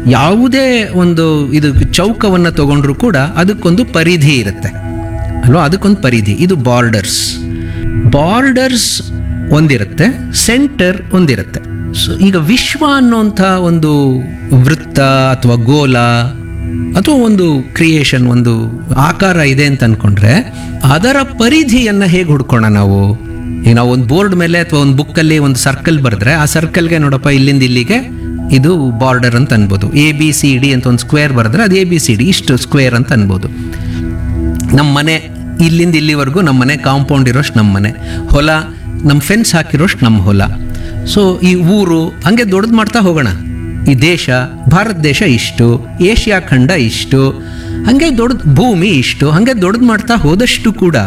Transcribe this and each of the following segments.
ಯಾವುದೇ ಒಂದು ಇದು ಚೌಕವನ್ನು ತಗೊಂಡ್ರು ಕೂಡ ಅದಕ್ಕೊಂದು ಪರಿಧಿ ಇರುತ್ತೆ ಅಲ್ವಾ ಅದಕ್ಕೊಂದು ಪರಿಧಿ ಇದು ಬಾರ್ಡರ್ಸ್ ಬಾರ್ಡರ್ಸ್ ಒಂದಿರುತ್ತೆ ಸೆಂಟರ್ ಒಂದಿರುತ್ತೆ ಸೊ ಈಗ ವಿಶ್ವ ಅನ್ನೋಂಥ ಒಂದು ವೃತ್ತ ಅಥವಾ ಗೋಲ ಅಥವಾ ಒಂದು ಕ್ರಿಯೇಷನ್ ಒಂದು ಆಕಾರ ಇದೆ ಅಂತ ಅನ್ಕೊಂಡ್ರೆ ಅದರ ಪರಿಧಿಯನ್ನ ಹೇಗೆ ಹುಡ್ಕೋಣ ನಾವು ಈಗ ನಾವು ಒಂದು ಬೋರ್ಡ್ ಮೇಲೆ ಅಥವಾ ಒಂದು ಬುಕ್ಕಲ್ಲಿ ಒಂದು ಸರ್ಕಲ್ ಬರೆದ್ರೆ ಆ ಸರ್ಕಲ್ಗೆ ನೋಡಪ್ಪ ಇಲ್ಲಿಂದ ಇಲ್ಲಿಗೆ ಇದು ಬಾರ್ಡರ್ ಅಂತ ಅನ್ಬೋದು ಎ ಬಿ ಸಿ ಡಿ ಅಂತ ಒಂದು ಸ್ಕ್ವೇರ್ ಬರೆದ್ರೆ ಅದು ಎ ಬಿ ಸಿ ಡಿ ಇಷ್ಟು ಸ್ಕ್ವೇರ್ ಅಂತ ಅನ್ಬೋದು ನಮ್ಮ ಮನೆ ಇಲ್ಲಿಂದ ಇಲ್ಲಿವರೆಗೂ ನಮ್ಮ ಮನೆ ಕಾಂಪೌಂಡ್ ಇರೋಷ್ಟು ನಮ್ಮ ಮನೆ ಹೊಲ ನಮ್ಮ ಫೆನ್ಸ್ ಹಾಕಿರೋಷ್ಟು ನಮ್ಮ ಹೊಲ ಸೊ ಈ ಊರು ಹಂಗೆ ದೊಡ್ಡದು ಮಾಡ್ತಾ ಹೋಗೋಣ ಈ ದೇಶ ಭಾರತ ದೇಶ ಇಷ್ಟು ಏಷ್ಯಾ ಖಂಡ ಇಷ್ಟು ಹಂಗೆ ದೊಡ್ಡ ಭೂಮಿ ಇಷ್ಟು ಹಂಗೆ ದೊಡ್ಡದು ಮಾಡ್ತಾ ಹೋದಷ್ಟು ಕೂಡ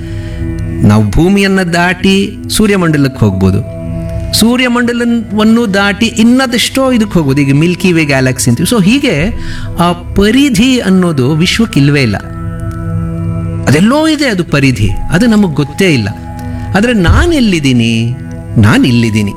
ನಾವು ಭೂಮಿಯನ್ನು ದಾಟಿ ಸೂರ್ಯಮಂಡಲಕ್ಕೆ ಹೋಗ್ಬೋದು ಸೂರ್ಯಮಂಡಲವನ್ನು ದಾಟಿ ಇನ್ನದೆಷ್ಟೋ ಇದಕ್ಕೆ ಹೋಗ್ಬೋದು ಈಗ ಮಿಲ್ಕಿ ವೇ ಗ್ಯಾಲಕ್ಸಿ ಅಂತೀವಿ ಸೊ ಹೀಗೆ ಆ ಪರಿಧಿ ಅನ್ನೋದು ವಿಶ್ವಕ್ಕಿಲ್ವೇ ಇಲ್ಲ ಅದೆಲ್ಲೋ ಇದೆ ಅದು ಪರಿಧಿ ಅದು ನಮಗೆ ಗೊತ್ತೇ ಇಲ್ಲ ಆದರೆ ನಾನು ಎಲ್ಲಿದ್ದೀನಿ ನಾನು ಇಲ್ಲಿದ್ದೀನಿ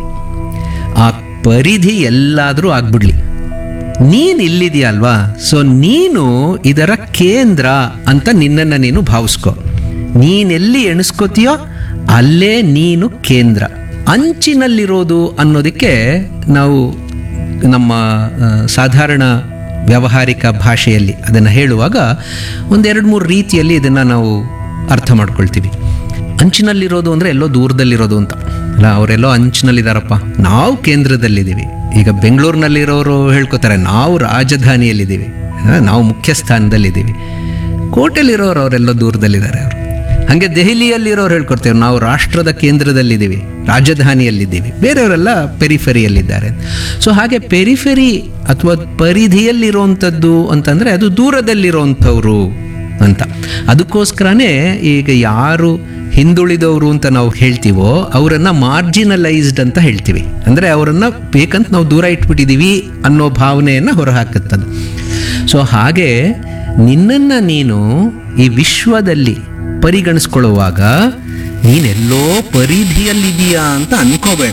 ಆ ಪರಿಧಿ ಎಲ್ಲಾದರೂ ಆಗ್ಬಿಡ್ಲಿ ನೀನು ಇಲ್ಲಿದೆಯಾ ಅಲ್ವಾ ಸೊ ನೀನು ಇದರ ಕೇಂದ್ರ ಅಂತ ನಿನ್ನನ್ನು ನೀನು ಭಾವಿಸ್ಕೊ ನೀನೆಲ್ಲಿ ಎಣಿಸ್ಕೋತೀಯೋ ಅಲ್ಲೇ ನೀನು ಕೇಂದ್ರ ಅಂಚಿನಲ್ಲಿರೋದು ಅನ್ನೋದಕ್ಕೆ ನಾವು ನಮ್ಮ ಆ, ಸಾಧಾರಣ ವ್ಯಾವಹಾರಿಕ ಭಾಷೆಯಲ್ಲಿ ಅದನ್ನು ಹೇಳುವಾಗ ಒಂದೆರಡು ಮೂರು ರೀತಿಯಲ್ಲಿ ಇದನ್ನು ನಾವು ಅರ್ಥ ಮಾಡ್ಕೊಳ್ತೀವಿ ಅಂಚಿನಲ್ಲಿರೋದು ಅಂದರೆ ಎಲ್ಲೋ ದೂರದಲ್ಲಿರೋದು ಅಂತ ಅಲ್ಲ ಅವರೆಲ್ಲೋ ಅಂಚಿನಲ್ಲಿದ್ದಾರಪ್ಪ ನಾವು ಕೇಂದ್ರದಲ್ಲಿದ್ದೀವಿ ಈಗ ಬೆಂಗಳೂರಿನಲ್ಲಿರೋರು ಹೇಳ್ಕೊತಾರೆ ನಾವು ರಾಜಧಾನಿಯಲ್ಲಿದ್ದೀವಿ ಆ, ನಾವು ಮುಖ್ಯ ಸ್ಥಾನದಲ್ಲಿದ್ದೀವಿ ಕೋಟೆಲಿರೋರು ಅವರೆಲ್ಲೋ ದೂರದಲ್ಲಿದ್ದಾರೆ ಅವರು ಹಾಗೆ ದೆಹಲಿಯಲ್ಲಿರೋರು ಹೇಳ್ಕೊಡ್ತೇವೆ ನಾವು ರಾಷ್ಟ್ರದ ಕೇಂದ್ರದಲ್ಲಿದ್ದೀವಿ ರಾಜಧಾನಿಯಲ್ಲಿದ್ದೀವಿ ಬೇರೆಯವರೆಲ್ಲ ಪೆರಿಫೆರಿಯಲ್ಲಿದ್ದಾರೆ ಸೊ ಹಾಗೆ ಪೆರಿಫೆರಿ ಅಥವಾ ಪರಿಧಿಯಲ್ಲಿರುವಂಥದ್ದು ಅಂತಂದರೆ ಅದು ದೂರದಲ್ಲಿರುವಂಥವ್ರು ಅಂತ ಅದಕ್ಕೋಸ್ಕರನೇ ಈಗ ಯಾರು ಹಿಂದುಳಿದವರು ಅಂತ ನಾವು ಹೇಳ್ತೀವೋ ಅವರನ್ನು ಮಾರ್ಜಿನಲೈಸ್ಡ್ ಅಂತ ಹೇಳ್ತೀವಿ ಅಂದರೆ ಅವರನ್ನು ಬೇಕಂತ ನಾವು ದೂರ ಇಟ್ಬಿಟ್ಟಿದ್ದೀವಿ ಅನ್ನೋ ಭಾವನೆಯನ್ನು ಹೊರಹಾಕುತ್ತದೆ ಸೊ ಹಾಗೆ ನಿನ್ನನ್ನು ನೀನು ಈ ವಿಶ್ವದಲ್ಲಿ ಪರಿಗಣಿಸ್ಕೊಳ್ಳುವಾಗ ನೀನೆಲ್ಲೋ ಪರಿಧಿಯಲ್ಲಿದೆಯಾ ಅಂತ ಅನ್ಕೋಬೇಡ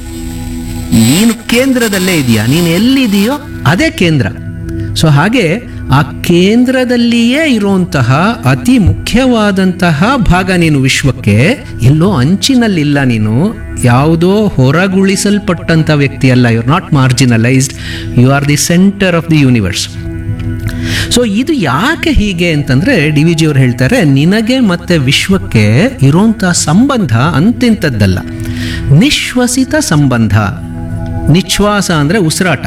ನೀನು ಕೇಂದ್ರದಲ್ಲೇ ಇದೆಯಾ ನೀನು ಎಲ್ಲಿದೆಯೋ ಅದೇ ಕೇಂದ್ರ ಸೊ ಹಾಗೆ ಆ ಕೇಂದ್ರದಲ್ಲಿಯೇ ಇರುವಂತಹ ಅತಿ ಮುಖ್ಯವಾದಂತಹ ಭಾಗ ನೀನು ವಿಶ್ವಕ್ಕೆ ಎಲ್ಲೋ ಅಂಚಿನಲ್ಲಿಲ್ಲ ನೀನು ಯಾವುದೋ ಹೊರಗುಳಿಸಲ್ಪಟ್ಟಂಥ ವ್ಯಕ್ತಿ ಅಲ್ಲ you are not marginalised you are the centre of the universe so ಇದು ಯಾಕೆ ಹೀಗೆ ಅಂತಂದ್ರೆ ಡಿ ವಿ ಜಿ ಅವ್ರು ಹೇಳ್ತಾರೆ ನಿನಗೆ ಮತ್ತೆ ವಿಶ್ವಕ್ಕೆ ಇರುವಂಥ ಸಂಬಂಧ ಅಂತಿಂಥದ್ದಲ್ಲ ನಿಶ್ವಸಿತ ಸಂಬಂಧ ನಿಶ್ವಾಸ ಅಂದರೆ ಉಸಿರಾಟ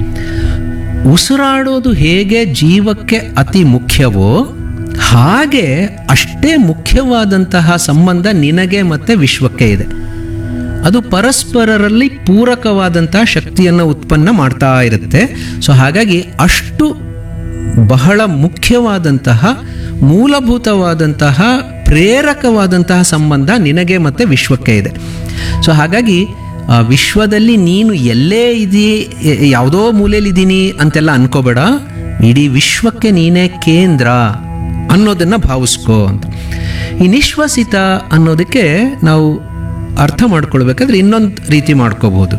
ಉಸಿರಾಡೋದು ಹೇಗೆ ಜೀವಕ್ಕೆ ಅತಿ ಮುಖ್ಯವೋ ಹಾಗೆ ಅಷ್ಟೇ ಮುಖ್ಯವಾದಂತಹ ಸಂಬಂಧ ನಿನಗೆ ಮತ್ತೆ ವಿಶ್ವಕ್ಕೆ ಇದೆ ಅದು ಪರಸ್ಪರರಲ್ಲಿ ಪೂರಕವಾದಂತಹ ಶಕ್ತಿಯನ್ನು ಉತ್ಪನ್ನ ಮಾಡ್ತಾ ಇರುತ್ತೆ ಸೊ ಹಾಗಾಗಿ ಅಷ್ಟು ಬಹಳ ಮುಖ್ಯವಾದಂತಹ ಮೂಲಭೂತವಾದಂತಹ ಪ್ರೇರಕವಾದಂತಹ ಸಂಬಂಧ ನಿನಗೆ ಮತ್ತೆ ವಿಶ್ವಕ್ಕೆ ಇದೆ ಸೊ ಹಾಗಾಗಿ ಆ ವಿಶ್ವದಲ್ಲಿ ನೀನು ಎಲ್ಲೇ ಇದೀ ಯ- ಯಾವುದೋ ಮೂಲೆಯಲ್ಲಿದ್ದೀನಿ ಅಂತೆಲ್ಲ ಅನ್ಕೋಬೇಡ ಇಡೀ ವಿಶ್ವಕ್ಕೆ ನೀನೇ ಕೇಂದ್ರ ಅನ್ನೋದನ್ನು ಭಾವಿಸ್ಕೋ ಅಂತ ಈ ನಿಶ್ವಸಿತ ಅನ್ನೋದಕ್ಕೆ ನಾವು ಅರ್ಥ ಮಾಡ್ಕೊಳ್ಬೇಕಾದ್ರೆ ಇನ್ನೊಂದು ರೀತಿ ಮಾಡ್ಕೋಬಹುದು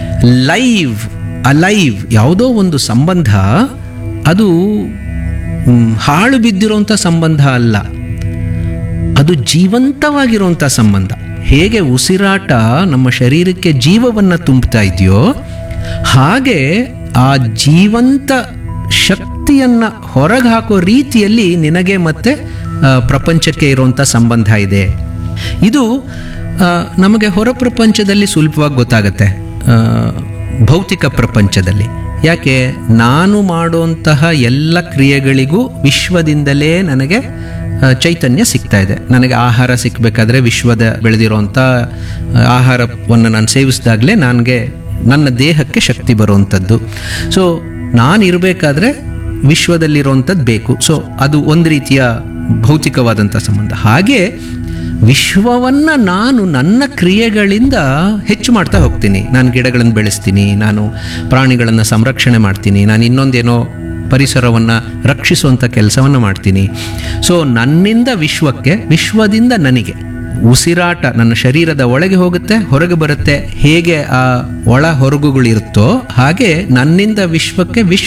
ಲೈವ್ ಅಲೈವ್ ಯಾವುದೋ ಒಂದು ಸಂಬಂಧ ಅದು ಮ್, ಹಾಳು ಬಿದ್ದಿರೋಂಥ ಸಂಬಂಧ ಅಲ್ಲ ಅದು ಜೀವಂತವಾಗಿರುವಂಥ ಸಂಬಂಧ ಹೇಗೆ ಉಸಿರಾಟ ನಮ್ಮ ಶರೀರಕ್ಕೆ ಜೀವವನ್ನು ತುಂಬುತ್ತಾ ಇದೆಯೋ ಹಾಗೆ ಆ ಜೀವಂತ ಶಕ್ತಿಯನ್ನು ಹೊರಗೆ ಹಾಕೋ ರೀತಿಯಲ್ಲಿ ನಿನಗೆ ಮತ್ತೆ ಆ, ಪ್ರಪಂಚಕ್ಕೆ ಇರುವಂಥ ಸಂಬಂಧ ಇದೆ ಇದು ಆ, ನಮಗೆ ಹೊರ ಪ್ರಪಂಚದಲ್ಲಿ ಸುಲಭವಾಗಿ ಗೊತ್ತಾಗತ್ತೆ ಆ, ಭೌತಿಕ ಪ್ರಪಂಚದಲ್ಲಿ ಯಾಕೆ ನಾನು ಮಾಡುವಂತಹ ಎಲ್ಲ ಕ್ರಿಯೆಗಳಿಗೂ ವಿಶ್ವದಿಂದಲೇ ನನಗೆ ಆ, ಚೈತನ್ಯ ಸಿಗ್ತಾ ಇದೆ ನನಗೆ ಆಹಾರ ಸಿಕ್ಕಬೇಕಾದ್ರೆ ವಿಶ್ವದ ಬೆಳೆದಿರೋಂಥ ಆಹಾರವನ್ನು ನಾನು ಸೇವಿಸಿದಾಗಲೇ ನನಗೆ ನನ್ನ ದೇಹಕ್ಕೆ ಶಕ್ತಿ ಬರುವಂಥದ್ದು ಸೊ ನಾನು ಇರಬೇಕಾದ್ರೆ ವಿಶ್ವದಲ್ಲಿರುವಂಥದ್ದು ಬೇಕು ಸೊ ಅದು ಒಂದು ರೀತಿಯ ಭೌತಿಕವಾದಂಥ ಸಂಬಂಧ ಹಾಗೆ ವಿಶ್ವವನ್ನು ನಾನು ನನ್ನ ಕ್ರಿಯೆಗಳಿಂದ ಹೆಚ್ಚು ಮಾಡ್ತಾ ಹೋಗ್ತೀನಿ ನಾನು ಗಿಡಗಳನ್ನು ಬೆಳೆಸ್ತೀನಿ ನಾನು ಪ್ರಾಣಿಗಳನ್ನು ಸಂರಕ್ಷಣೆ ಮಾಡ್ತೀನಿ ನಾನು ಇನ್ನೊಂದೇನೋ ಪರಿಸರವನ್ನು ರಕ್ಷಿಸುವಂಥ ಕೆಲಸವನ್ನು ಮಾಡ್ತೀನಿ ಸೊ ನನ್ನಿಂದ ವಿಶ್ವಕ್ಕೆ ವಿಶ್ವದಿಂದ ನನಗೆ ಉಸಿರಾಟ ನನ್ನ ಶರೀರದ ಒಳಗೆ ಹೋಗುತ್ತೆ ಹೊರಗೆ ಬರುತ್ತೆ ಹೇಗೆ ಆ ಒಳ ಹೊರಗುಗಳಿರುತ್ತೋ ಹಾಗೆ ನನ್ನಿಂದ ವಿಶ್ವಕ್ಕೆ ವಿಶ್ವ